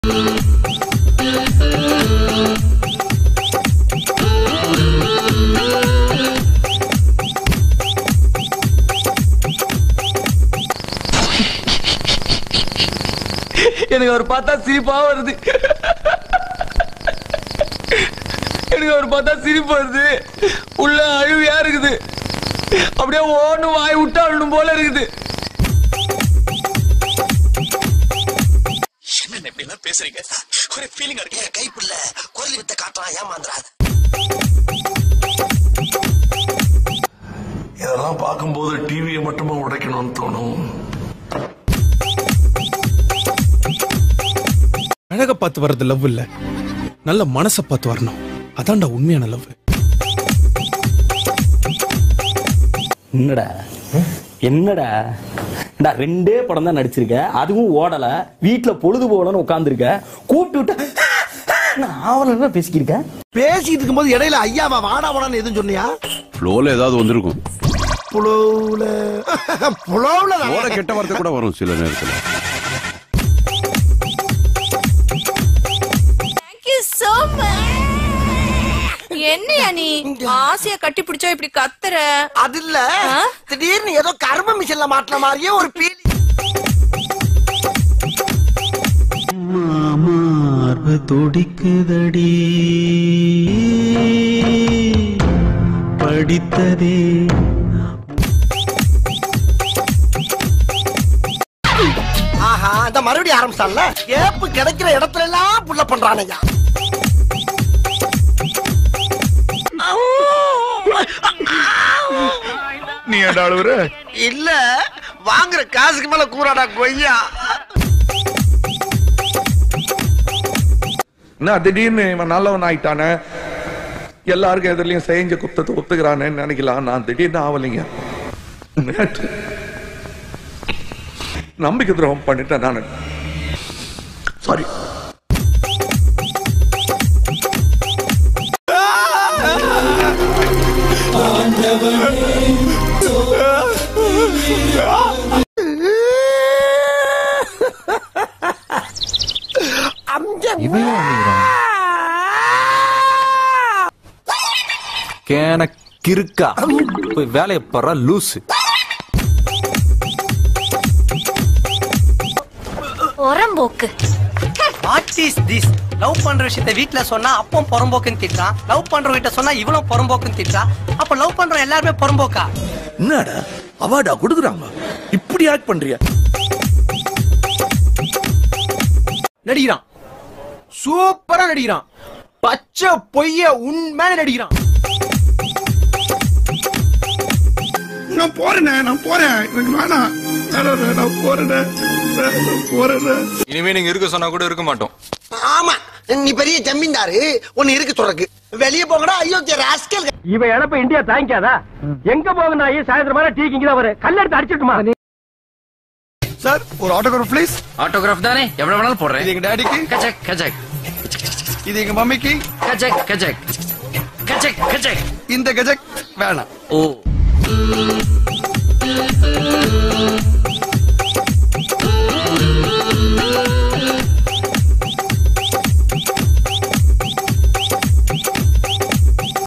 எனக்கு அவர் பார்த்தா சிரிப்பா வருது எனக்கு அவர் பார்த்தா சிரிப்பு வருது உள்ள அழுவியா இருக்குது அப்படியே ஓன்னு வாய் விட்டு அழுணும் போல இருக்குது என்ன இப்படி எல்லாம் பேசுறீங்க ஒரு ஃபீலிங்கா இருக்கு கைப்புள்ள குரல் வித்த காட்டுறான் ஏமாந்துறாது இதெல்லாம் பார்க்கும்போது டிவியை மட்டுமா உடைக்கணும்னு தோணும் அழக பார்த்து வர்றது லவ் இல்ல நல்ல மனசை பார்த்து வரணும் அதான்டா உண்மையான லவ் என்னடா என்னடா டா ரெண்டே படம் தான் நடிச்சிருக்க அதுவும் ஓடல வீட்டுல பொழுது போகலன்னு உட்காந்துருக்க கூப்பிட்டு விட்டு நான் ஆவல பேசிக்கிருக்க பேசிட்டு இருக்கும்போது இடையில ஐயாவா வாடா வாடான்னு எதுவும் சொன்னியா ஃப்ளோல ஏதாவது வந்திருக்கும் புலவுல புலவுல ஃப்ளோல கெட்ட வார்த்தை கூட வரும் சில நேரத்துல தேங்க்யூ சோ மச் என்னையா நீ ஆசைய கட்டி பிடிச்சா இப்படி கத்துற அது இல்ல ஆ? திடீர்னு ஏதோ கர்ம மிஷின்ல மாட்டின மாதிரியே ஒரு பீலி மார்பு துடிக்குதடி படித்ததே ஆஹா இந்த மறுபடியும் ஆரம்பிச்சான்ல கேப்பு கிடைக்கிற இடத்துல எல்லாம் புள்ள பண்றானையா நீ ஏன்டா அழுவுற இல்ல வாங்குற காசுக்கு மேல கூறாடா கொய்யா என்ன திடீர்னு இவன் நல்லவன் ஆயிட்டானே எல்லாருக்கும் எதிரிலையும் செஞ்ச குத்தத்தை ஒத்துக்கிறானேன்னு நினைக்கலாம் நான் திடீர்னு ஆவலைங்க நேற்று நம்பிக்கை துரோகம் பண்ணிட்டேன் நான் சாரி கேன கிறுக்கா போய் வேலையை பாரு லூசு உரம்போக்கு வாட் இஸ் திஸ் லவ் பண்ற விஷயத்த வீட்ல சொன்னா அப்போ புறம்போக்குன்னு திட்டுறான் லவ் பண்ற வீட்ட சொன்னா இவனும் புறம்போக்குன்னு திட்டுறா அப்ப லவ் பண்ற எல்லாருமே புறம்போக்கா என்னடா அவார்டா கொடுக்குறாங்க இப்படி ஆக்ட் பண்றியா நடிக்கிறான் சூப்பரா நடிக்கிறான் பச்சை பொய்ய உண்மையான நடிக்கிறான் நான் போறேனே நான் போறேன் எனக்கு வேணாம் வேணாம், நான் போறேனே நான் போறேனே இனிமே நீங்க இருக்க சொன்னா கூட இருக்க மாட்டோம் ஆமா நீ பெரிய ஜமீன்தாரு உன்னை இருக்கு சொல்றக்கு வெளியே போங்கடா அயோத்திய ராஸ்கல் இவ இழப்ப இந்தியா தாங்கிக்காதா எங்க போக நான் சாயந்தரம் மாதிரி டீ கிங்க தான் வரு கல்லெடுத்து அடிச்சிட்டுமா சார் ஒரு ஆட்டோகிராஃப் ப்ளீஸ் ஆட்டோகிராஃப் தானே எவ்வளவு வேணாலும் போடுறேன் இது எங்க டாடிக்கு கச்சக் கச்சக் இது எங்க மம்மிக்கு கச்சக் கச்சக் கச்சக் கச்சக் இந்த கஜக் வேணாம் ஓ